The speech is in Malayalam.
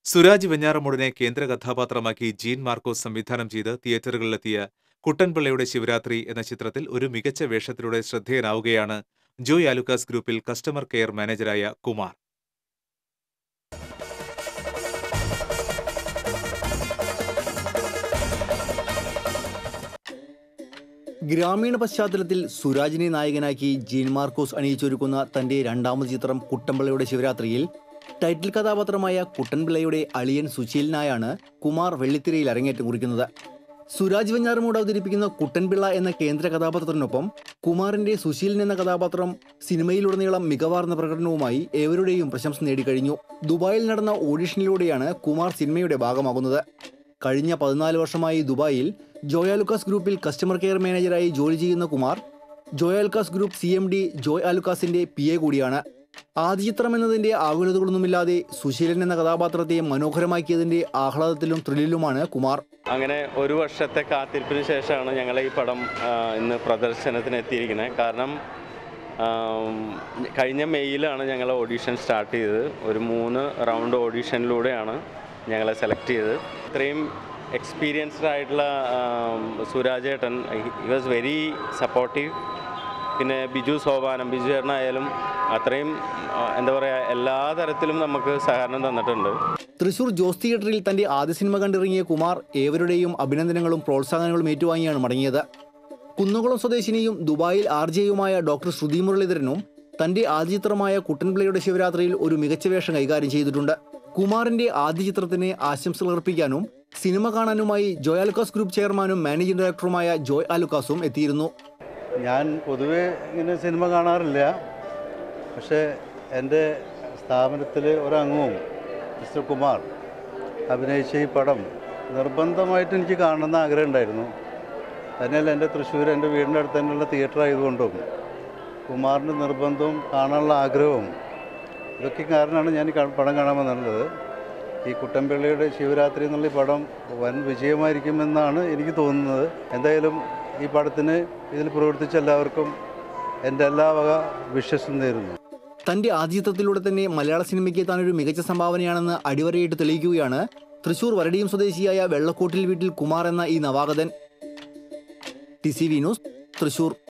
സുരാജ് വെഞ്ഞാറമൂടിനെ കേന്ദ്ര കഥാപാത്രമാക്കി ജീൻ മാർക്കോസ് സംവിധാനം ചെയ്ത് തിയേറ്ററുകളിലെത്തിയ കുട്ടൻപിള്ളയുടെ ശിവരാത്രി എന്ന ചിത്രത്തിൽ ഒരു മികച്ച വേഷത്തിലൂടെ ശ്രദ്ധേയനാവുകയാണ് ജോയ് ആലുക്കാസ് ഗ്രൂപ്പിൽ കസ്റ്റമർ കെയർ മാനേജരായ കുമാർ ഗ്രാമീണ പശ്ചാത്തലത്തിൽ സുരാജിനെ നായകനാക്കി ജീൻ മാർക്കോസ് അണിയിച്ചൊരുക്കുന്ന തന്റെ രണ്ടാമത് ചിത്രം കുട്ടൻപിള്ളയുടെ ശിവരാത്രിയിൽ ടൈറ്റിൽ കഥാപാത്രമായ കുട്ടൻപിള്ളയുടെ അളിയൻ സുശീലിനായാണ് കുമാർ വെള്ളിത്തിരയിൽ അരങ്ങേറ്റം കുറിക്കുന്നത് സുരാജ് വെഞ്ഞാറമൂട് അവതരിപ്പിക്കുന്ന കുട്ടൻപിള്ള എന്ന കേന്ദ്ര കഥാപാത്രത്തിനൊപ്പം കുമാറിന്റെ സുശീലൻ എന്ന കഥാപാത്രം സിനിമയിലുടനീളം മികവാർന്ന പ്രകടനവുമായി ഏവരുടെയും പ്രശംസ നേടിക്കഴിഞ്ഞു ദുബായിൽ നടന്ന ഓഡിഷനിലൂടെയാണ് കുമാർ സിനിമയുടെ ഭാഗമാകുന്നത് കഴിഞ്ഞ പതിനാല് വർഷമായി ദുബായിൽ ജോയാലുക്കാസ് ഗ്രൂപ്പിൽ കസ്റ്റമർ കെയർ മാനേജറായി ജോലി ചെയ്യുന്ന Kumar Joyalukkas group C M D Joy ആലുക്കാസിന്റെ പി എ കൂടിയാണ് ആദ്യ ചിത്രം എന്നതിന്റെ ആകുലതകളൊന്നുമില്ലാതെ സുശീലൻ എന്ന കഥാപാത്രത്തെ മനോഹരമാക്കിയതിന്റെ ആഹ്ലാദത്തിലും ത്രില്ലിലുമാണ് കുമാർ അങ്ങനെ ഒരു വർഷത്തെ കാത്തിരിപ്പിന് ശേഷമാണ് ഞങ്ങൾ ഈ പടം ആ, ഇന്ന് പ്രദർശനത്തിന് എത്തിയിരിക്കുന്നത് കാരണം ആം, കഴിഞ്ഞ മെയ്യിലാണ് ഞങ്ങൾ ഓഡീഷൻ സ്റ്റാർട്ട് ചെയ്തത് ഒരു മൂന്ന് റൗണ്ട് ഓഡീഷനിലൂടെയാണ് ഞങ്ങളെ സെലക്ട് ചെയ്തത് ഇത്രയും എക്സ്പീരിയൻസ്ഡ് ആയിട്ടുള്ള ആം, സുരാജേട്ടൻ ഹി വാസ് വെരി സപ്പോർട്ടീവ് പിന്നെ ബിജു സോപാനം ബിജു ചേട്ടനായാലും അത്രയും ആ, എന്താ പറയുക എല്ലാ തരത്തിലും നമുക്ക് സഹകരണം തന്നിട്ടുണ്ട് തൃശൂർ ജോസ് തിയേറ്ററിൽ തന്റെ ആദ്യ സിനിമ കണ്ടിറങ്ങിയ കുമാർ ഏവരുടെയും അഭിനന്ദനങ്ങളും പ്രോത്സാഹനങ്ങളും ഏറ്റുവാങ്ങിയാണ് മടങ്ങിയത് കുന്നകുളം സ്വദേശിനിയും ദുബായിൽ ആർ ജെയുമായ ഡോക്ടർ ശ്രുതി മുരളീധരനും തന്റെ ആദ്യ ചിത്രമായ കുട്ടൻപിള്ളയുടെ ശിവരാത്രിയിൽ ഒരു മികച്ച വേഷം കൈകാര്യം ചെയ്തിട്ടുണ്ട് കുമാറിന്റെ ആദ്യ ചിത്രത്തിന് ആശംസകൾ അർപ്പിക്കാനും സിനിമ കാണാനുമായി ജോയ് ആലുക്കാസ് ഗ്രൂപ്പ് ചെയർമാനും മാനേജിംഗ് ഡയറക്ടറുമായ ജോയ് ആലുക്കാസും എത്തിയിരുന്നു ഞാൻ പൊതുവേ ഇങ്ങനെ സിനിമ കാണാറില്ല പക്ഷേ എൻ്റെ സ്ഥാപനത്തിൽ ഒരംഗവും മിസ്റ്റർ കുമാർ അഭിനയിച്ച ഈ പടം നിർബന്ധമായിട്ട് എനിക്ക് കാണണമെന്ന് ആഗ്രഹം ഉണ്ടായിരുന്നു തന്നെയല്ല എൻ്റെ തൃശ്ശൂർ എൻ്റെ വീടിൻ്റെ അടുത്ത് തന്നെയുള്ള തിയേറ്റർ ആയതുകൊണ്ടും കുമാറിൻ്റെ നിർബന്ധവും കാണാനുള്ള ആഗ്രഹവും ഇതൊക്കെ കാരണമാണ് ഞാൻ ഈ ക- പടം കാണാൻ വന്നിട്ടുള്ളത് ഈ കുട്ടൻപിള്ളിയുടെ ശിവരാത്രി എന്നുള്ള ഈ പടം വൻ വിജയമായിരിക്കുമെന്നാണ് എനിക്ക് തോന്നുന്നത് എന്തായാലും ഈ പടത്തിന് ഇതിൽ പ്രവർത്തിച്ച എല്ലാവർക്കും എൻ്റെ എല്ലാ വക വിശ്വസം നേരുന്നു തന്റെ ആദ്യ ചിത്രത്തിലൂടെ തന്നെ മലയാള സിനിമയ്ക്ക് താനൊരു മികച്ച സംഭാവനയാണെന്ന് അടിവരയിട്ട് തെളിയിക്കുകയാണ് തൃശൂർ വരടിയും സ്വദേശിയായ വെള്ളക്കോട്ടിൽ വീട്ടിൽ കുമാർ എന്ന ഈ നവാഗതൻ T C V news Thrissur